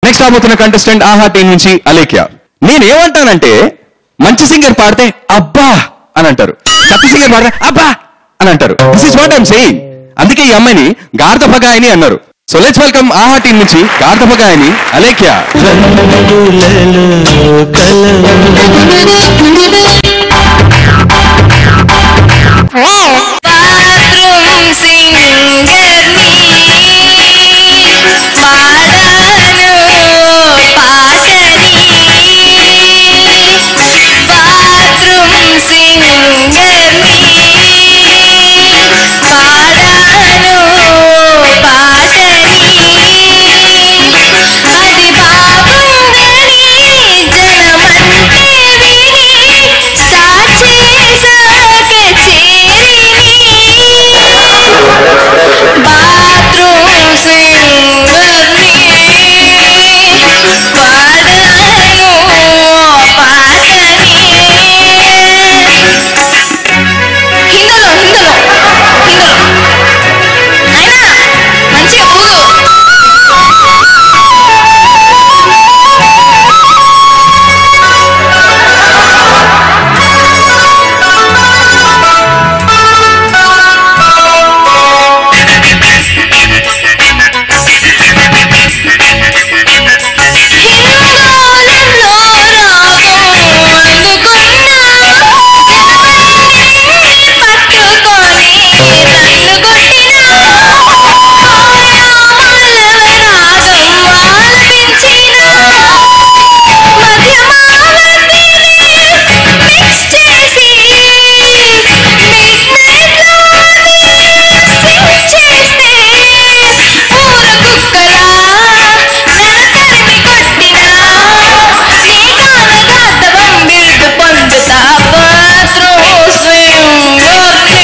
Next రాబోతున్న contestant ఆహా team నుంచి అలేఖ్య నేనేమంటానంటే మంచి సింగర్ పాడితే అబ్బా అని అంటారు చెత్త సింగర్ పాడితే అబ్బా అని అంటారు this is what I'm saying అందుకే ఈ అమ్మాయిని గార్ధపగాయని అన్నారు so let's welcome Aha team నుంచి గార్ధపగాయని అలేఖ్య బాత్రూమ్ సింగర్ని పాడాను పాటని బాత్రూమ్ సింగర్ని పాడాను పాటని అది బాగుందని జనమంటే విని స్టార్ట్ చేశాక చేరిని బాత్రూమ్ సింగర్ని పాడాను పాటని హిందలో హిందలో హిందలో అయినా మంచిగా ఊదు హిందోళంలో రాగం అందుకున్నా పట్టుకొని నన్ను కొట్టినా మాలవ రాగం ఆలపించినా మధ్యమావతిని మిక్స్ చేసి మిడ్నైట్లోని సింగ్ చేస్తే ఊర కుక్కలా నన్ను తరిమి కొట్టినా నీ గానగాధవం బిరుదు పొందుతా బాత్రూమ్ స్వింగర్ని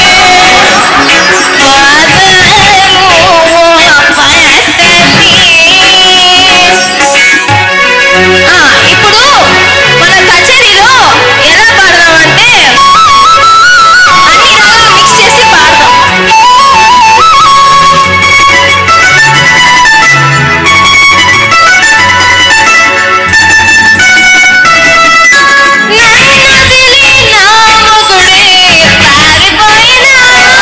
ఆ, ఇప్పుడు మన కచేరీలో ఎలా పాడదామంటే అన్ని రాగాలు మిక్స్ చేసి పాడదాం నన్ను వదిలి నా మొగుడే పారిపోయినా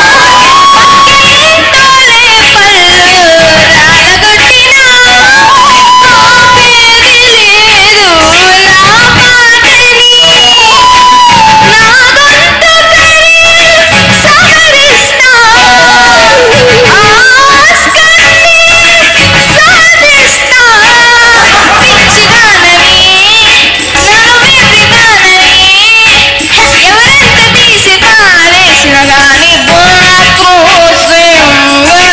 పక్కింటోలే పళ్ళు రాలగొట్టినా ఆపేది లేదు నా మాటని నా గొంతుకని సవరిస్తా ఆస్కాన్ని సాధిస్తా పిచ్చిదానని నన్ను మెప్పిదానని ఎవరెంత తీసి పారేసిన గాని బాత్రూమ్ స్వింగర్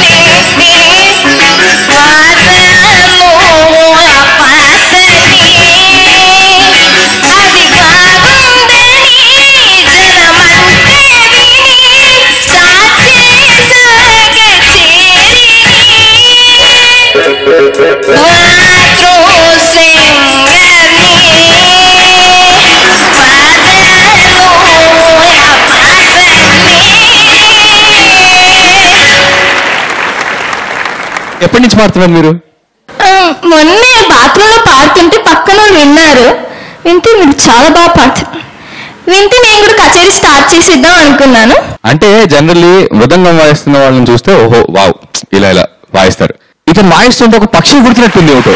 అది బాగుందని జనమంటే విని స్టార్ట్ చేశాక చేరి బాత్రూమ్ స్వింగర్ని పాడాను పాటని ఎప్పటి నుంచి పాడుతున్నారు మీరు మొన్నే బాత్రూంలో పాడుతుంటే పక్కన వాళ్ళు విన్నారు వింటే మీరు చాలా బాగా పాడుతున్నారు వింటే నేను కూడా కచేరీ స్టార్ట్ చేసేద్దాం అనుకున్నాను అంటే జనరల్లీ మృదంగం వాయిస్తున్న వాళ్ళని చూస్తే ఓహో వావ్ ఇలా ఇలా వాయిస్తారు ఇతను వాయిస్తుంటే ఒక పక్షి గుర్తున్నట్టుంది ఒకటి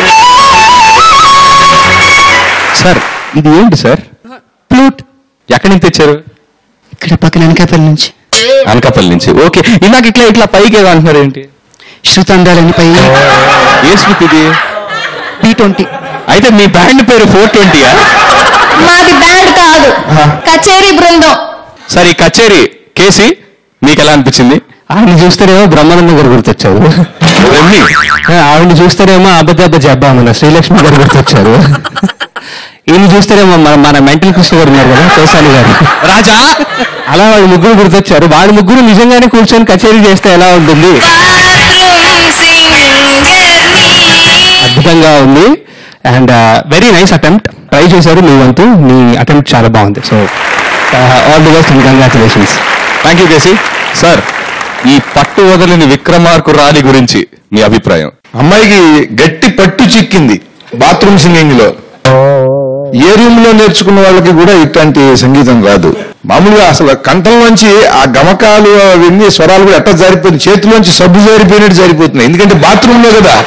సార్ ఇది ఏంటి సార్ ఫ్లూట్ ఎక్కడి నుంచి తెచ్చారు ఇక్కడ పక్కన అనకాపల్లి నుంచి అనకాపల్లి నుంచి ఓకే ఇందాక ఇట్లా ఇట్లా పైకి ఏదో అంటున్నారు ఏంటి శృతాందాలని పై ఏ స్మిత్ ఇది పి ట్వంటీ అయితే మీ బ్యాండ్ పేరు ఫోర్ ట్వంటీయా మాది బ్యాండ్ కాదు కచేరీ బృందం సార్ ఈ కచేరీ కేసి మీకు ఎలా అనిపించింది ఆవిడ చూస్తారేమో బ్రహ్మానందం గారు గుర్తొచ్చారు రమ్మి ఆవిడ చూస్తారేమో అబద్ధ జబ్బా మన శ్రీలక్ష్మి గారు గుర్తొచ్చారు ఈయన చూస్తారేమో మన మన మెంటల్ కృష్ణ గారు ఉన్నారు కదా కోసాలి గారు రాజా అలా వాళ్ళు ముగ్గురు గుర్తొచ్చారు వాళ్ళ ముగ్గురు నిజంగానే కూర్చొని కచేరీ చేస్తే ఎలా ఉంటుంది బాత్రూమ్ సింగర్ని అద్భుతంగా ఉంది and very nice attempt try చేశారు మీ వంతు మీ అటెంప్ట్ చాలా బాగుంది so all the best and congratulations thank you K C sir ఈ పట్టు వదలని విక్రమార్కు రాలి గురించి మీ అభిప్రాయం అమ్మాయికి గట్టి పట్టు చిక్కింది బాత్రూమ్ సింగింగ్ లో ఏ రూమ్ లో నేర్చుకున్న వాళ్ళకి కూడా ఇట్లాంటి సంగీతం రాదు మామూలుగా అసలు కంఠంలోంచి ఆ గమకాలు అవన్నీ స్వరాలు కూడా ఎట్లా జారిపోతుంది చేతిలోంచి సబ్బు జారిపోయినట్టు జారిపోతున్నాయి ఎందుకంటే బాత్రూమ్ లో కదా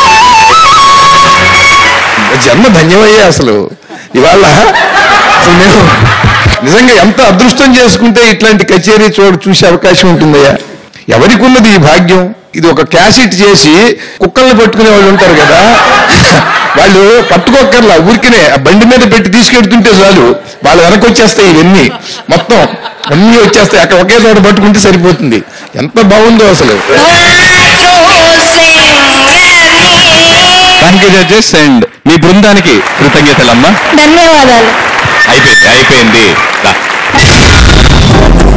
జన్మ ధన్యమయ్యే అసలు ఇవాళ అసలు నేను నిజంగా ఎంత అదృష్టం చేసుకుంటే ఇట్లాంటి కచేరీ చూడ చూసే అవకాశం ఉంటుందయ్యా ఎవరికి ఉన్నది ఈ భాగ్యం ఇది ఒక క్యాసెట్ చేసి కుక్కల్ని పట్టుకునే వాళ్ళు ఉంటారు కదా వాళ్ళు పట్టుకోక్కర్లా ఊరికినే ఆ బండి మీద పెట్టి తీసుకెడుతుంటే చాలు వాళ్ళు వెనక్కి వచ్చేస్తాయి ఇవన్నీ మొత్తం అన్నీ వచ్చేస్తాయి అక్కడ ఒకే చోట పట్టుకుంటే సరిపోతుంది ఎంత బాగుందో అసలు థ్యాంక్ యూ జడ్జెస్ అండ్ మీ బృందానికి కృతజ్ఞతలమ్మా ధన్యవాదాలు అయిపోయింది అయిపోయింది రా.